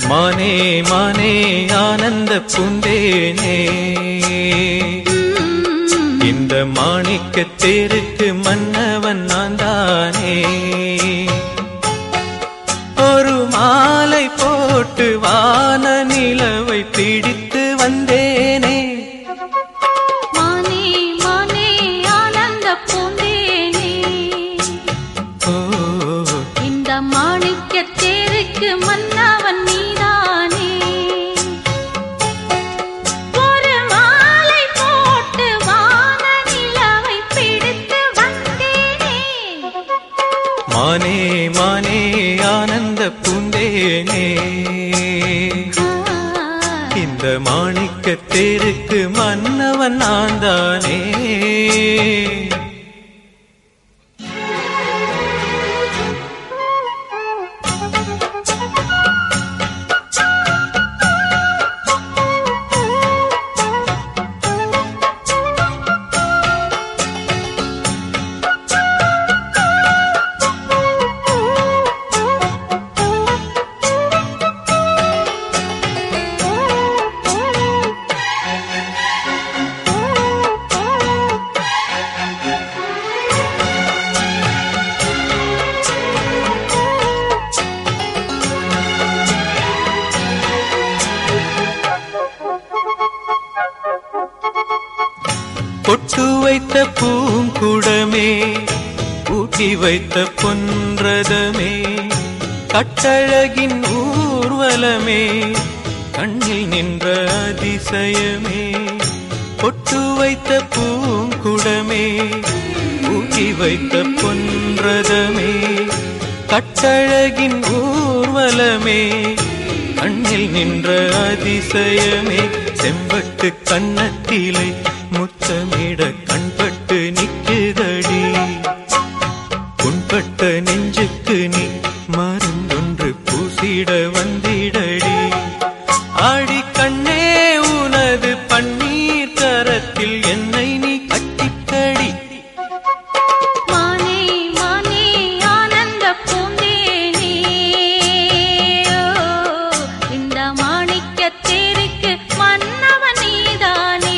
மானே மானே ஆனந்த பூந்தேனே இந்த மாணிக்க தேருக்கு மன்னவன் நான் தானே ஒரு மாலை போட்டு வான நிலவை பிடித்து வந்தேனே மானே மானே ஆனந்த பூந்தேனே ஓ இந்த மாணிக்க தேருக்கு மன்னவன் நீதானே ஒரு மாலை போட்டு வான நிலவை பிடித்து வந்தேனே மானே மானே ஆனந்த பூந்தேனே இந்த மாணிக்க தேருக்கு மன்னவன் நான் தானே பொட்டு வைத்த பூங்குடமே ஊட்டி வைத்த பொன்றதமே கட்டழகின் ஊர்வலமே கண்ணில் நின்ற அதிசயமே பொட்டு வைத்த பூங்குடமே ஊட்டி வைத்த பொன்றதமே கட்டழகின் ஊர்வலமே கண்ணில் நின்ற அதிசயமே செம்பட்டு கன்னத்திலே முத்தமிட கண்பட்டு நிக்குதடி புண்பட்ட நெஞ்சுக்கு நீ மருந்தொன்று பூசிட வந்திடடி ஆடி கண்ணே உனது பன்னீர் கரத்தில் என்னை நீ கட்டிக்கடி மானே மானே ஆனந்த பூந்தேனே இந்த மாணிக்க தேருக்கு மன்னவன் நீதானே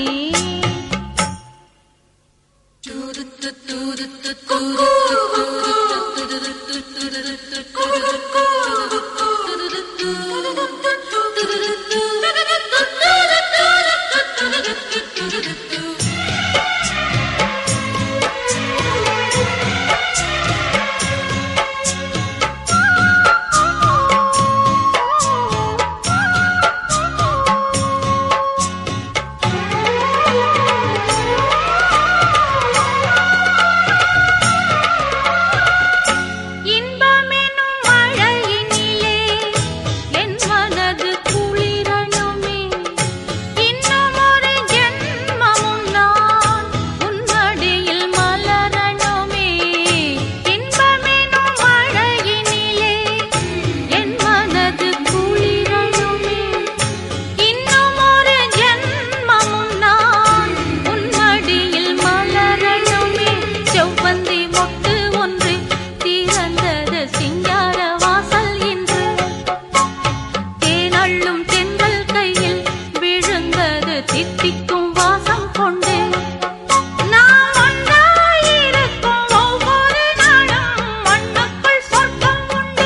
இன்பமெனும் மழையினிலே என் மனது குளிரணுமே இன்னும் ஒரு ஜென்மமும் நான் உன்னடியில் மலரணுமே இன்பமெனும் மழையினிலே என் மனது குளிரணுமே இன்னும் ஒரு ஜென்மமும் நான் உன்னடியில் மலரணுமே செவ்வந்தி மொட்டு ஒன்று திறந்தது சிங்கார வாசல் இன்று தேனள்ளும் தென்றல் கையில் விழுந்தது தித்திக்கும் வாசம் கொண்டு நாம் ஒன்றாயிருக்கும் ஒவ்வொரு நாளும் மண்ணுக்குள் சொர்க்கம் உண்டு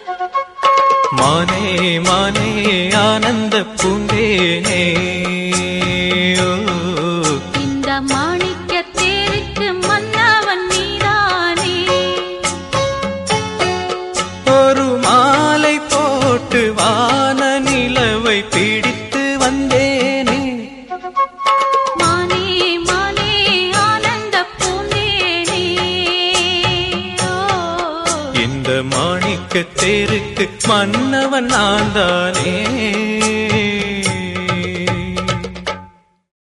மானே மானே ஆனந்த பூந்தேனே ஓ, இந்த மாணிக்க தேருக்கு மன்னவன் நீதானே ஒரு மாலை போட்டு வான நிலவை பிடித்து வந்தேனே மானே மானே ஆனந்த பூந்தேனே ஓ இந்த மாணிக்க தேருக்கு மன்னவன் நான் தானே